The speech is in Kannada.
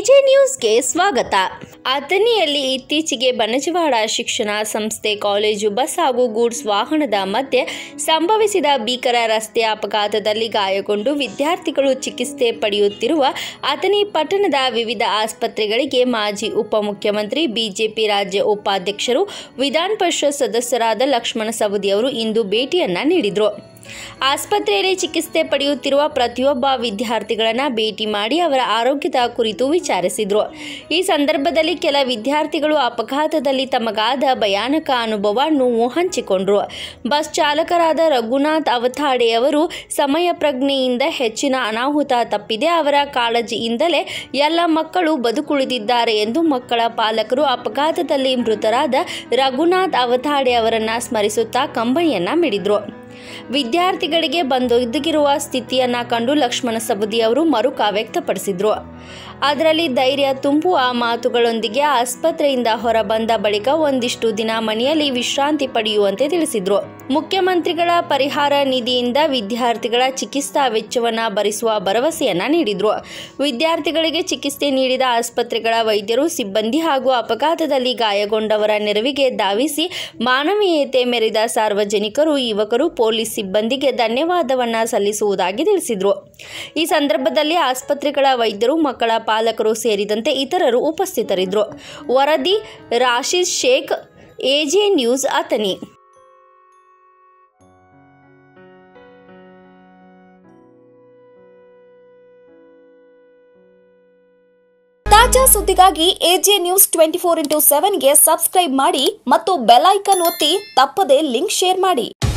ಎಜೆ ನ್ಯೂಸ್ಗೆ ಸ್ವಾಗತ ಅಥಣಿಯಲ್ಲಿ ಇತ್ತೀಚೆಗೆ ಬನಜವಾಡ ಶಿಕ್ಷಣ ಸಂಸ್ಥೆ ಕಾಲೇಜು ಬಸ್ ಹಾಗೂ ಗೂಡ್ಸ್ ವಾಹನದ ಮಧ್ಯೆ ಸಂಭವಿಸಿದ ಭೀಕರ ರಸ್ತೆ ಅಪಘಾತದಲ್ಲಿ ಗಾಯಗೊಂಡು ವಿದ್ಯಾರ್ಥಿಗಳು ಚಿಕಿತ್ಸೆ ಪಡೆಯುತ್ತಿರುವ ಅಥಣಿ ಪಟ್ಟಣದ ವಿವಿಧ ಆಸ್ಪತ್ರೆಗಳಿಗೆ ಮಾಜಿ ಉಪಮುಖ್ಯಮಂತ್ರಿ ಬಿಜೆಪಿ ರಾಜ್ಯ ಉಪಾಧ್ಯಕ್ಷರು ವಿಧಾನ ಪರಿಷತ್ ಸದಸ್ಯರಾದ ಲಕ್ಷ್ಮಣ ಸವದಿ ಅವರು ಇಂದು ಭೇಟಿಯನ್ನ ನೀಡಿದರು ಆಸ್ಪತ್ರೆಯಲ್ಲಿ ಚಿಕಿತ್ಸೆ ಪಡೆಯುತ್ತಿರುವ ಪ್ರತಿಯೊಬ್ಬ ವಿದ್ಯಾರ್ಥಿಗಳನ್ನ ಭೇಟಿ ಮಾಡಿ ಅವರ ಆರೋಗ್ಯದ ಕುರಿತು ವಿಚಾರಿಸಿದ್ರು ಈ ಸಂದರ್ಭದಲ್ಲಿ ಕೆಲ ವಿದ್ಯಾರ್ಥಿಗಳು ಅಪಘಾತದಲ್ಲಿ ತಮಗಾದ ಭಯಾನಕ ಅನುಭವವನ್ನು ಹಂಚಿಕೊಂಡ್ರು ಬಸ್ ಚಾಲಕರಾದ ರಘುನಾಥ್ ಅವತಾಡೆಯವರು ಸಮಯ ಪ್ರಜ್ಞೆಯಿಂದ ಹೆಚ್ಚಿನ ಅನಾಹುತ ತಪ್ಪಿದೆ ಅವರ ಕಾಳಜಿಯಿಂದಲೇ ಎಲ್ಲ ಮಕ್ಕಳು ಬದುಕುಳಿದಿದ್ದಾರೆ ಎಂದು ಮಕ್ಕಳ ಪಾಲಕರು ಅಪಘಾತದಲ್ಲಿ ಮೃತರಾದ ರಘುನಾಥ್ ಅವತಾಡೆ ಅವರನ್ನ ಸ್ಮರಿಸುತ್ತಾ ಕಂಬನಿಯನ್ನ ಮಿಡಿದ್ರು ವಿದ್ಯಾರ್ಥಿಗಳಿಗೆ ಬಂದೊದಗಿರುವ ಸ್ಥಿತಿಯನ್ನ ಕಂಡು ಲಕ್ಷ್ಮಣ ಸಬದಿ ಅವರು ಮರುಕ ವ್ಯಕ್ತಪಡಿಸಿದ್ರು ಅದರಲ್ಲಿ ಧೈರ್ಯ ತುಂಬುವ ಮಾತುಗಳೊಂದಿಗೆ ಆಸ್ಪತ್ರೆಯಿಂದ ಹೊರಬಂದ ಬಳಿಕ ಒಂದಿಷ್ಟು ದಿನ ಮನೆಯಲ್ಲಿ ವಿಶ್ರಾಂತಿ ಪಡೆಯುವಂತೆ ತಿಳಿಸಿದ್ರು ಮುಖ್ಯಮಂತ್ರಿಗಳ ಪರಿಹಾರ ನಿಧಿಯಿಂದ ವಿದ್ಯಾರ್ಥಿಗಳ ಚಿಕಿತ್ಸಾ ವೆಚ್ಚವನ್ನ ಭರಿಸುವ ಭರವಸೆಯನ್ನ ನೀಡಿದ್ರು ವಿದ್ಯಾರ್ಥಿಗಳಿಗೆ ಚಿಕಿತ್ಸೆ ನೀಡಿದ ಆಸ್ಪತ್ರೆಗಳ ವೈದ್ಯರು ಸಿಬ್ಬಂದಿ ಹಾಗೂ ಅಪಘಾತದಲ್ಲಿ ಗಾಯಗೊಂಡವರ ನೆರವಿಗೆ ಧಾವಿಸಿ ಮಾನವೀಯತೆ ಮೆರೆದ ಸಾರ್ವಜನಿಕರು ಯುವಕರು ಪೊಲೀಸ್ ಸಿಬ್ಬಂದಿಗೆ ಧನ್ಯವಾದವನ್ನ ಸಲ್ಲಿಸುವುದಾಗಿ ತಿಳಿಸಿದರು ಈ ಸಂದರ್ಭದಲ್ಲಿ ಆಸ್ಪತ್ರೆಗಳ ವೈದ್ಯರು ಮಕ್ಕಳ ಪಾಲಕರು ಸೇರಿದಂತೆ ಇತರರು ಉಪಸ್ಥಿತರಿದ್ದರು ವರದಿ ರಾಶಿದ್ ಶೇಖ್ ಎಜೆ ನ್ಯೂಸ್ ಅಥಣಿ ತಾಜಾ ಸುದ್ದಿಗಾಗಿ AJ news twenty four into ಸೆವೆನ್ಗೆ ಸಬ್ಸ್ಕ್ರೈಬ್ ಮಾಡಿ ಮತ್ತು ಬೆಲ್ ಐಕನ್ ಒತ್ತಿ ತಪ್ಪದೇ ಲಿಂಕ್ ಶೇರ್ ಮಾಡಿ